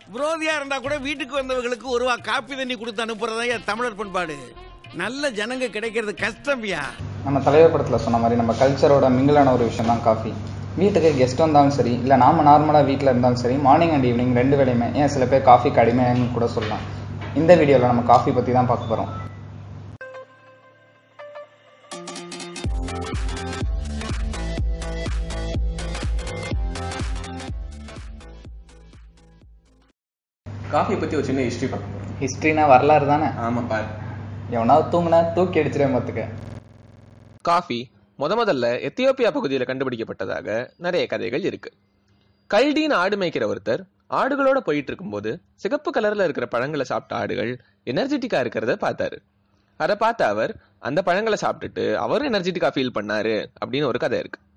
விரோதியா இருந்தா கூட வீட்டுக்கு வந்தவங்களுக்கு ஒரு வா காப்பி தண்ணி கொடுத்து அனுப்புறதா என் தமிழர் பண்பாடு நல்ல ஜனங்க கிடைக்கிறது கஷ்டம்யா நம்ம தலைவர் படத்தில் சொன்ன மாதிரி நம்ம கல்ச்சரோட மிங்கிளான ஒரு விஷயம் தான் காஃபி வீட்டுக்கு கெஸ்ட் வந்தாலும் சரி இல்லை நாம நார்மலாக வீட்டில் இருந்தாலும் சரி மார்னிங் அண்ட் ஈவினிங் ரெண்டு வேளையுமே ஏன் சில பேர் காஃபிக்கு அடிமையான்னு கூட சொல்லலாம் இந்த வீடியோவில் நம்ம காஃபி பற்றி தான் பார்க்க போகிறோம் காஃபி பற்றி ஒரு சின்ன ஹிஸ்ட்ரி பார்க்க போகிறோம் ஹிஸ்ட்ரினா வரலாறு தானே ஆமாம் பாரு எவனாவது தூங்குனா தூக்கி அடிச்சிடே பார்த்துக்க காஃபி முத முதல்ல எத்தியோப்பியா பகுதியில் கண்டுபிடிக்கப்பட்டதாக நிறைய கதைகள் இருக்கு கல்டின்னு ஆடு மேய்க்கிற ஒருத்தர் ஆடுகளோட போயிட்டு இருக்கும்போது சிகப்பு கலர்ல இருக்கிற பழங்களை சாப்பிட்ட ஆடுகள் எனர்ஜெட்டிக்கா இருக்கிறத பார்த்தாரு அதை பார்த்த அவர் அந்த பழங்களை சாப்பிட்டுட்டு அவரும் எனர்ஜெட்டிக்கா ஃபீல் பண்ணாரு அப்படின்னு ஒரு கதை இருக்கு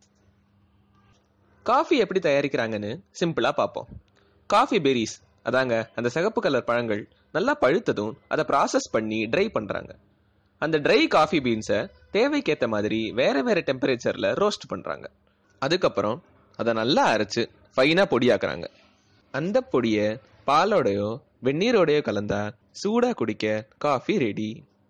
காஃபி எப்படி தயாரிக்கிறாங்கன்னு சிம்பிளா பார்ப்போம் காஃபி பெரிஸ் அதாங்க அந்த சிகப்பு கலர் பழங்கள் நல்லா பழுத்ததும் அதை ப்ராசஸ் பண்ணி ட்ரை பண்றாங்க அந்த ட்ரை காஃபி பீன்ஸை தேவைக்கேற்ற மாதிரி வேற வேற டெம்பரேச்சர்ல ரோஸ்ட் பண்றாங்க அதுக்கப்புறம் அதை நல்லா அரைச்சு ஃபைனா பொடியாக்குறாங்க அந்த பொடியை பாலோடையோ வெந்நீரோடையோ கலந்தா சூடா குடிக்க காஃபி ரெடி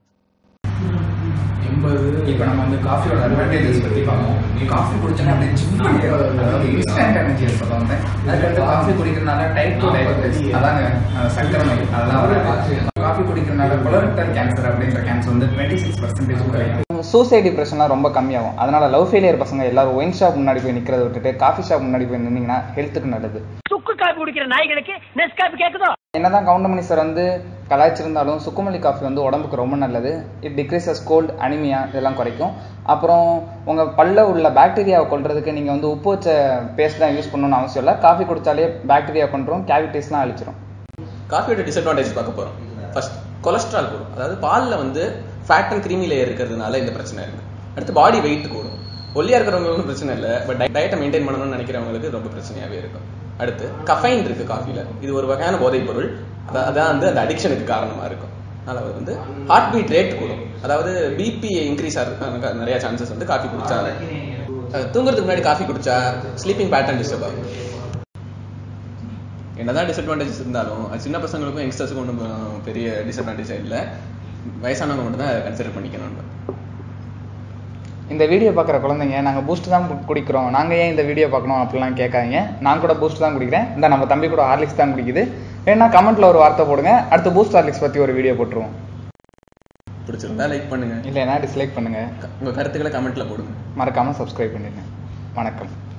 இப்போ நம்ம வந்து காஃபியோட அட்வான்டேஜஸ் பற்றி பார்ப்போம் காஃபி குடிச்சோன்னா அப்படியே சின்ன அதாவது இன்ஸ்டன்ட் எனர்ஜி சொல்ல வந்தேன் அதுக்கடுத்து காஃபி குடிக்கிறதுனால டைப் டூ டயபெட்டிஸ் அதாங்க அஹ், சர்க்கரை நோய் அதெல்லாம் வராது காஃபி குடிக்கிறதுனால கொலரெக்டல் கேன்சர் அப்படின்ற கேன்சர் வந்து டுவெண்ட்டி சிக்ஸ் பர்சன்டேஜ் குறையும் சூசைட் டிப்ரெஷன்லாம் ரொம்ப கம்மியாகும் அதனால லவ் ஃபெயிலியர் பசங்க எல்லாரும் ஒயின் ஷாப் முன்னாடி போய் நிற்கிறத விட்டுட்டு காஃபி ஷாப் முன்னாடி போய் நின்னீங்கன்னா ஹெல்த்துக்கு நல்லது சுக்கு காப்பி குடிக்கிற நாய்களுக்கு நெஸ் காப்பி கேக்குதோ என்னதான் கவுண்டமணி சார் வந்து கலாய்ச்சிருந்தாலும் சுக்குமல்லி காஃபி வந்து உடம்புக்கு ரொம்ப நல்லது இட் டிக்ரீசஸ் கோல்ட் அனிமியா இதெல்லாம் குறைக்கும் அப்புறம் உங்கள் பல்ல உள்ள பாக்டீரியாவை கொல்றதுக்கு நீங்கள் வந்து உப்பு வச்ச பேஸ்ட் தான் யூஸ் பண்ணணும்னு அவசியம் இல்லை காஃபி குடிச்சாலே பாக்டீரியா கொண்டுரும் கேவிட்டிஸ்லாம் அழிச்சிரும் காஃபியோட டிஸ்அட்வான்டேஜ் பார்க்க போறோம் ஃபர்ஸ்ட் கொலஸ்ட்ரால் கூடும் அதாவது பால்ல வந்து ஃபேட் அண்ட் கிரீமி லேயர் இருக்கிறதுனால இந்த பிரச்சனை இருக்கு அடுத்து பாடி வெயிட் கூடும் ஒல்லியா இருக்கிறவங்களுக்கு பிரச்சனை இல்லை பட் டயட்டை மெயின்டைன் பண்ணணும்னு நினைக்கிறவங்களுக்கு ரொம்ப பிரச்சனையாவே இருக்கும் அடுத்து கஃபைன் இருக்கு காஃபில இது ஒரு வகையான போதைப் பொருள் அத- அதான் வந்து அந்த அடிக்ஷனுக்கு காரணமா இருக்கும் அதனால வந்து ஹார்ட் பீட் ரேட் கூடும் அதாவது பிபி இன்க்ரீஸ் ஆகிறதுக்கு நிறைய சான்சஸ் வந்து காஃபி குடிச்சா அஹ் தூங்குறதுக்கு முன்னாடி காஃபி குடிச்சா ஸ்லீப்பிங் பேட்டர்ன் டிஸ்டர்ப் ஆகும் என்னதான் டிஸ்அட்வான்டேஜஸ் இருந்தாலும் அது சின்ன பசங்களுக்கும் யங்ஸ்டர்ஸுக்கும் ஒன்றும் பெரிய டிஸ்அட்வான்டேஜ் இல்லை வயசானவங்க மட்டும் தான் கன்சிடர் பண்ணிக்கணும் நம்ம. இந்த வீடியோ பார்க்குற குழந்தைங்க நாங்கள் பூஸ்ட் தான் கு- குடிக்கிறோம் நாங்கள் ஏன் இந்த வீடியோ பார்க்கணும் அப்படிலாம் கேட்காதீங்க நான் கூட பூஸ்ட் தான் குடிக்கிறேன் இந்த நம்ம தம்பி கூட ஹார்லிக்ஸ் தான் குடிக்குது வேணா கமெண்ட்ல ஒரு வார்த்தை போடுங்க அடுத்து பூஸ்ட் ஹார்லிக்ஸ் பற்றி ஒரு வீடியோ போட்டுருவோம் பிடிச்சிருந்தா லைக் பண்ணுங்க இல்லைன்னா டிஸ்லைக் பண்ணுங்க உங்க கருத்துக்களை கமெண்ட்ல போடுங்க மறக்காம சப்ஸ்கிரைப் பண்ணிடுங்க வணக்கம்